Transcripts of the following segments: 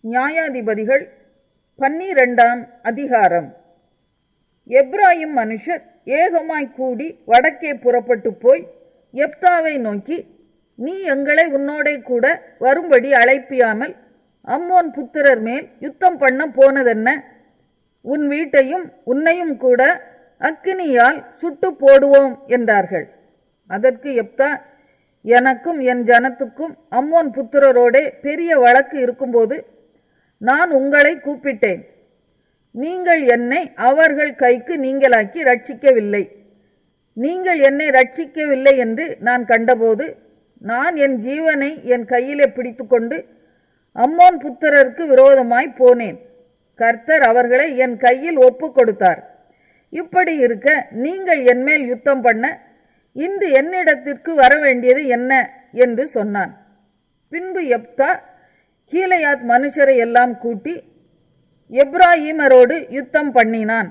நியாயாதிபதிகள் பன்னிரெண்டாம் அதிகாரம் எப்ராயிம் மனுஷர் ஏகமாய் கூடி வடக்கே புறப்பட்டு போய் எப்தாவை நோக்கி நீ எங்களை உன்னோடே கூட வரும்படி அழைப்பியாமல் அம்மோன் புத்திரர் மேல் யுத்தம் பண்ண போனதென்ன உன் வீட்டையும் உன்னையும் கூட அக்கினியால் சுட்டு போடுவோம் என்றார்கள் அதற்கு எப்தா எனக்கும் என் ஜனத்துக்கும் அம்மோன் புத்திரரோடே பெரிய வழக்கு இருக்கும்போது நான் உங்களை கூப்பிட்டேன் நீங்கள் என்னை அவர்கள் கைக்கு நீங்களாக்கி ரட்சிக்கவில்லை நீங்கள் என்னை ரட்சிக்கவில்லை என்று நான் கண்டபோது நான் என் ஜீவனை என் கையிலே பிடித்துக்கொண்டு அம்மோன் புத்திரருக்கு விரோதமாய் போனேன் கர்த்தர் அவர்களை என் கையில் ஒப்பு கொடுத்தார் இப்படி இருக்க நீங்கள் என்மேல் யுத்தம் பண்ண இன்று என்னிடத்திற்கு வர வேண்டியது என்ன என்று சொன்னான் பின்பு எப்தா கீழையாத் மனுஷரை எல்லாம் கூட்டி எப்ராஹிமரோடு யுத்தம் பண்ணினான்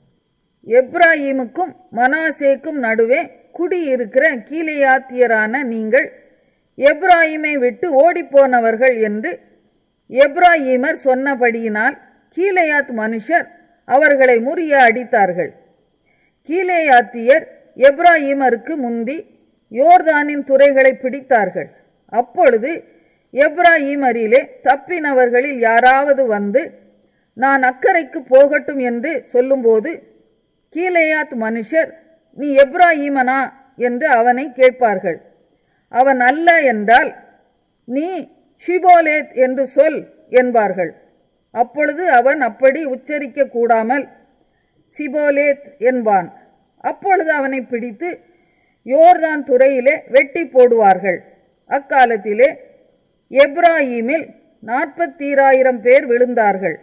எப்ராஹிமுக்கும் மனாசேக்கும் நடுவே குடியிருக்கிற கீழையாத்தியரான நீங்கள் எப்ராஹிமை விட்டு ஓடிப்போனவர்கள் என்று எப்ராஹிமர் சொன்னபடியினால் கீழையாத் மனுஷர் அவர்களை முறிய அடித்தார்கள் கீழேயாத்தியர் எப்ராஹிமருக்கு முந்தி யோர்தானின் துறைகளை பிடித்தார்கள் அப்பொழுது எப்ராஹிமரிலே தப்பினவர்களில் யாராவது வந்து நான் அக்கறைக்கு போகட்டும் என்று சொல்லும்போது கீழேயாத் மனுஷர் நீ எப்ராஹிமனா என்று அவனை கேட்பார்கள் அவன் அல்ல என்றால் நீ ஷிபோலேத் என்று சொல் என்பார்கள் அப்பொழுது அவன் அப்படி உச்சரிக்க கூடாமல் சிபோலேத் என்பான் அப்பொழுது அவனை பிடித்து யோர்தான் துறையிலே வெட்டி போடுவார்கள் அக்காலத்திலே எப்ராஹிமில் நாற்பத்தீராயிரம் பேர் விழுந்தார்கள்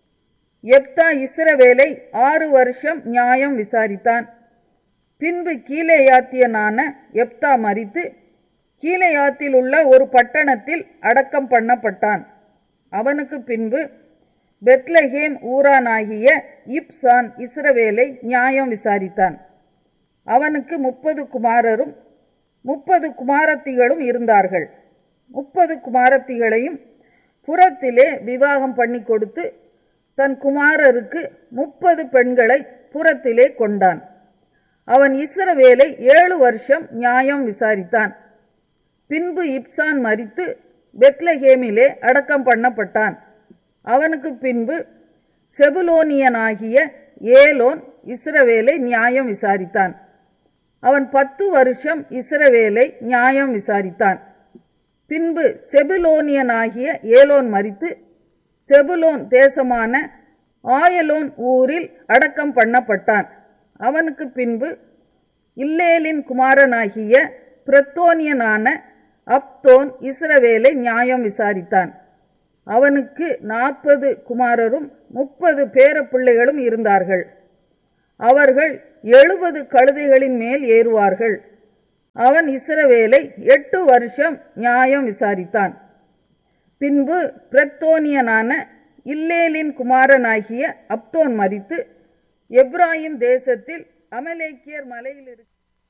எப்தா இஸ்ரவேலை ஆறு வருஷம் நியாயம் விசாரித்தான் பின்பு கீழேயாத்தியனான எப்தா மறித்து கீழேயாத்தில் உள்ள ஒரு பட்டணத்தில் அடக்கம் பண்ணப்பட்டான் அவனுக்கு பின்பு பெத்லஹேம் ஊரானாகிய இப்சான் இஸ்ரவேலை நியாயம் விசாரித்தான் அவனுக்கு முப்பது குமாரரும் முப்பது குமாரத்திகளும் இருந்தார்கள் முப்பது குமாரத்திகளையும் புறத்திலே விவாகம் பண்ணி கொடுத்து தன் குமாரருக்கு முப்பது பெண்களை புறத்திலே கொண்டான் அவன் இஸ்ரவேலை ஏழு வருஷம் நியாயம் விசாரித்தான் பின்பு இப்சான் மறித்து பெத்லஹேமிலே அடக்கம் பண்ணப்பட்டான் அவனுக்கு பின்பு செபுலோனியனாகிய ஏலோன் இஸ்ரவேலை நியாயம் விசாரித்தான் அவன் பத்து வருஷம் இஸ்ரவேலை நியாயம் விசாரித்தான் பின்பு செபுலோனியனாகிய ஏலோன் மறித்து செபுலோன் தேசமான ஆயலோன் ஊரில் அடக்கம் பண்ணப்பட்டான் அவனுக்கு பின்பு இல்லேலின் குமாரனாகிய பிரத்தோனியனான அப்தோன் இஸ்ரவேலை நியாயம் விசாரித்தான் அவனுக்கு நாற்பது குமாரரும் முப்பது பேர பிள்ளைகளும் இருந்தார்கள் அவர்கள் எழுபது கழுதைகளின் மேல் ஏறுவார்கள் அவன் இஸ்ரவேலை எட்டு வருஷம் நியாயம் விசாரித்தான் பின்பு பிரத்தோனியனான இல்லேலின் குமாரனாகிய அப்தோன் மறித்து எப்ராஹிம் தேசத்தில் அமலேக்கியர் மலையில் இரு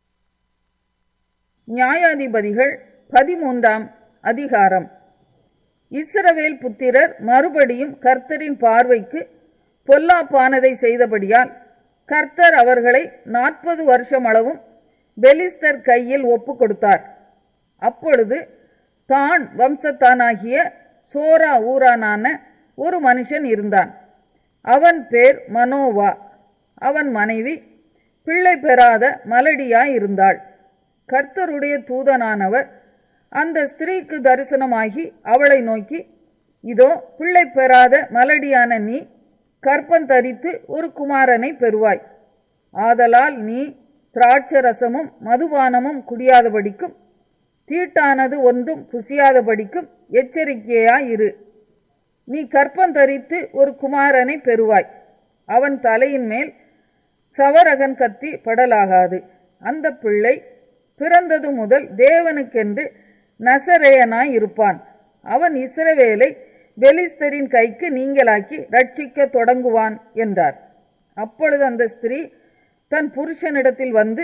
நியாயாதிபதிகள் பதிமூன்றாம் அதிகாரம் இஸ்ரவேல் புத்திரர் மறுபடியும் கர்த்தரின் பார்வைக்கு பொல்லாப்பானதை செய்தபடியால் கர்த்தர் அவர்களை நாற்பது வருஷம் அளவும் பெலிஸ்தர் கையில் ஒப்பு கொடுத்தார் அப்பொழுது தான் வம்சத்தானாகிய சோரா ஊரானான ஒரு மனுஷன் இருந்தான் அவன் பேர் மனோவா அவன் மனைவி பிள்ளை பெறாத மலடியாய் இருந்தாள் கர்த்தருடைய தூதனானவர் அந்த ஸ்திரீக்கு தரிசனமாகி அவளை நோக்கி இதோ பிள்ளை பெறாத மலடியான நீ கற்பந்தரித்து ஒரு குமாரனை பெறுவாய் ஆதலால் நீ திராட்சரசமும் மதுபானமும் குடியாதபடிக்கும் தீட்டானது ஒன்றும் புசியாதபடிக்கும் எச்சரிக்கையாயிரு நீ கற்பந்தரித்து ஒரு குமாரனை பெறுவாய் அவன் தலையின் மேல் சவரகன் கத்தி படலாகாது அந்த பிள்ளை பிறந்தது முதல் தேவனுக்கென்று நசரேயனாய் இருப்பான் அவன் இஸ்ரவேலை பெலிஸ்தரின் கைக்கு நீங்களாக்கி ரட்சிக்க தொடங்குவான் என்றார் அப்பொழுது அந்த ஸ்திரீ தன் புருஷனிடத்தில் வந்து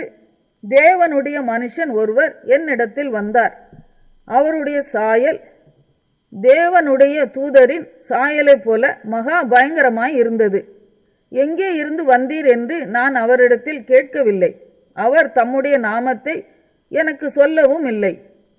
தேவனுடைய மனுஷன் ஒருவர் என்னிடத்தில் வந்தார் அவருடைய சாயல் தேவனுடைய தூதரின் சாயலைப் போல மகா பயங்கரமாய் இருந்தது எங்கே இருந்து வந்தீர் என்று நான் அவரிடத்தில் கேட்கவில்லை அவர் தம்முடைய நாமத்தை எனக்கு சொல்லவும் இல்லை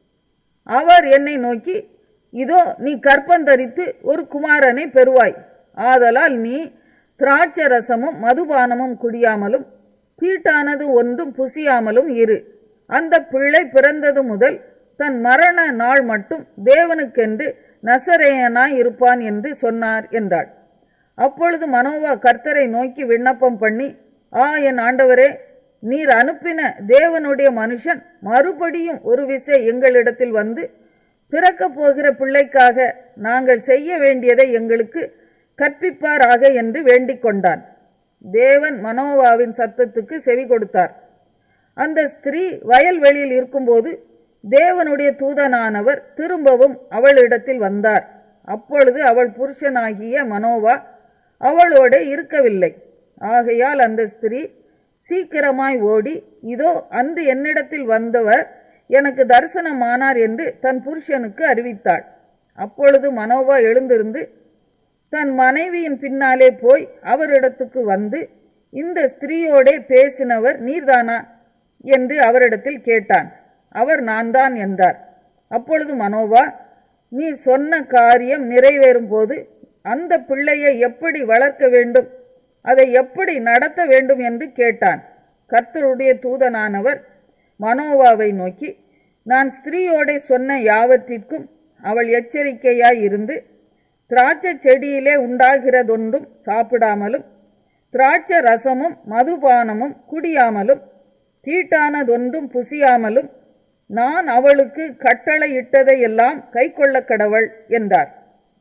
அவர் என்னை நோக்கி இதோ நீ கற்பந்தரித்து ஒரு குமாரனை பெறுவாய் ஆதலால் நீ திராட்சை ரசமும் மதுபானமும் குடியாமலும் தீட்டானது ஒன்றும் புசியாமலும் இரு அந்த பிள்ளை பிறந்தது முதல் தன் மரண நாள் மட்டும் தேவனுக்கென்று நசரேயனாய் இருப்பான் என்று சொன்னார் என்றாள் அப்பொழுது மனோவா கர்த்தரை நோக்கி விண்ணப்பம் பண்ணி ஆ என் ஆண்டவரே நீர் அனுப்பின தேவனுடைய மனுஷன் மறுபடியும் ஒரு விசை எங்களிடத்தில் வந்து பிறக்கப் போகிற பிள்ளைக்காக நாங்கள் செய்ய வேண்டியதை எங்களுக்கு கற்பிப்பாராக என்று வேண்டிக் கொண்டான் தேவன் மனோவாவின் சத்தத்துக்கு செவி கொடுத்தார் அந்த ஸ்திரீ வயல்வெளியில் இருக்கும்போது தேவனுடைய தூதனானவர் திரும்பவும் அவளிடத்தில் வந்தார் அப்பொழுது அவள் புருஷனாகிய மனோவா அவளோட இருக்கவில்லை ஆகையால் அந்த ஸ்திரீ சீக்கிரமாய் ஓடி இதோ அன்று என்னிடத்தில் வந்தவர் எனக்கு தரிசனமானார் என்று தன் புருஷனுக்கு அறிவித்தாள் அப்பொழுது மனோவா எழுந்திருந்து தன் மனைவியின் பின்னாலே போய் அவரிடத்துக்கு வந்து இந்த ஸ்திரீயோடே பேசினவர் நீர்தானா என்று அவரிடத்தில் கேட்டான் அவர் நான் தான் என்றார் அப்பொழுது மனோவா நீ சொன்ன காரியம் நிறைவேறும் போது அந்த பிள்ளையை எப்படி வளர்க்க வேண்டும் அதை எப்படி நடத்த வேண்டும் என்று கேட்டான் கர்த்தருடைய தூதனானவர் மனோவாவை நோக்கி நான் ஸ்திரீயோடே சொன்ன யாவற்றிற்கும் அவள் எச்சரிக்கையாய் இருந்து திராட்சை செடியிலே உண்டாகிறதொன்றும் சாப்பிடாமலும் திராட்சை ரசமும் மதுபானமும் குடியாமலும் தீட்டானதொன்றும் புசியாமலும் நான் அவளுக்கு கட்டளையிட்டதையெல்லாம் கைக்கொள்ள கடவள் என்றார்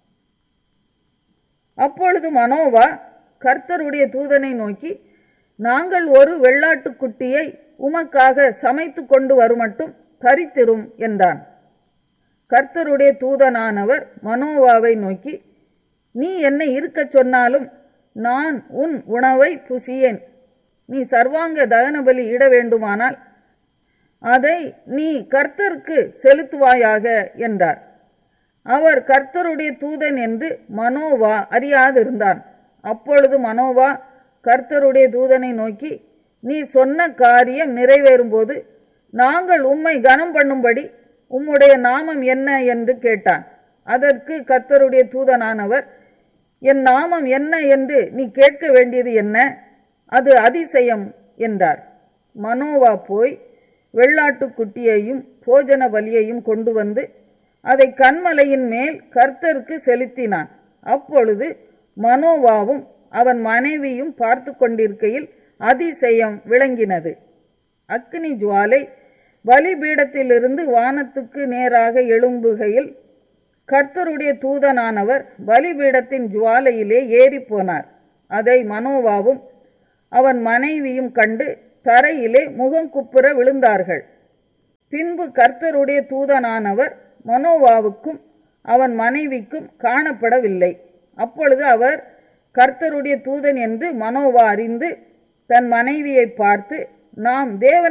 அப்பொழுது மனோவா கர்த்தருடைய தூதனை நோக்கி நாங்கள் ஒரு வெள்ளாட்டுக்குட்டியை உமக்காக சமைத்து கொண்டு வருமட்டும் தரித்திரும் என்றான் கர்த்தருடைய தூதனானவர் மனோவாவை நோக்கி நீ என்னை இருக்கச் சொன்னாலும் நான் உன் உணவை புசியேன் நீ சர்வாங்க தகனபலி இட வேண்டுமானால் அதை நீ கர்த்தருக்கு செலுத்துவாயாக என்றார் அவர் கர்த்தருடைய தூதன் என்று மனோவா அறியாதிருந்தான் அப்பொழுது மனோவா கர்த்தருடைய தூதனை நோக்கி நீ சொன்ன காரியம் நிறைவேறும்போது நாங்கள் உம்மை கனம் பண்ணும்படி உம்முடைய நாமம் என்ன என்று கேட்டான் அதற்கு கர்த்தருடைய தூதனானவர் என் நாமம் என்ன என்று நீ கேட்க வேண்டியது என்ன அது அதிசயம் என்றார் மனோவா போய் வெள்ளாட்டுக்குட்டியையும் போஜன பலியையும் கொண்டு வந்து அதை கண்மலையின் மேல் கர்த்தருக்கு செலுத்தினான் அப்பொழுது மனோவாவும் அவன் மனைவியும் பார்த்து கொண்டிருக்கையில் அதிசயம் விளங்கினது அக்னி ஜுவாலை பலிபீடத்திலிருந்து வானத்துக்கு நேராக எழும்புகையில் கர்த்தருடைய தூதனானவர் பலிபீடத்தின் ஜுவாலையிலே ஏறிப் போனார் அதை மனோவாவும் அவன் மனைவியும் கண்டு தரையிலே முகங்குப்புற விழுந்தார்கள் பின்பு கர்த்தருடைய தூதனானவர் மனோவாவுக்கும் அவன் மனைவிக்கும் காணப்படவில்லை அப்பொழுது அவர் கர்த்தருடைய தூதன் என்று மனோவா அறிந்து தன் மனைவியை பார்த்து நாம் தேவன்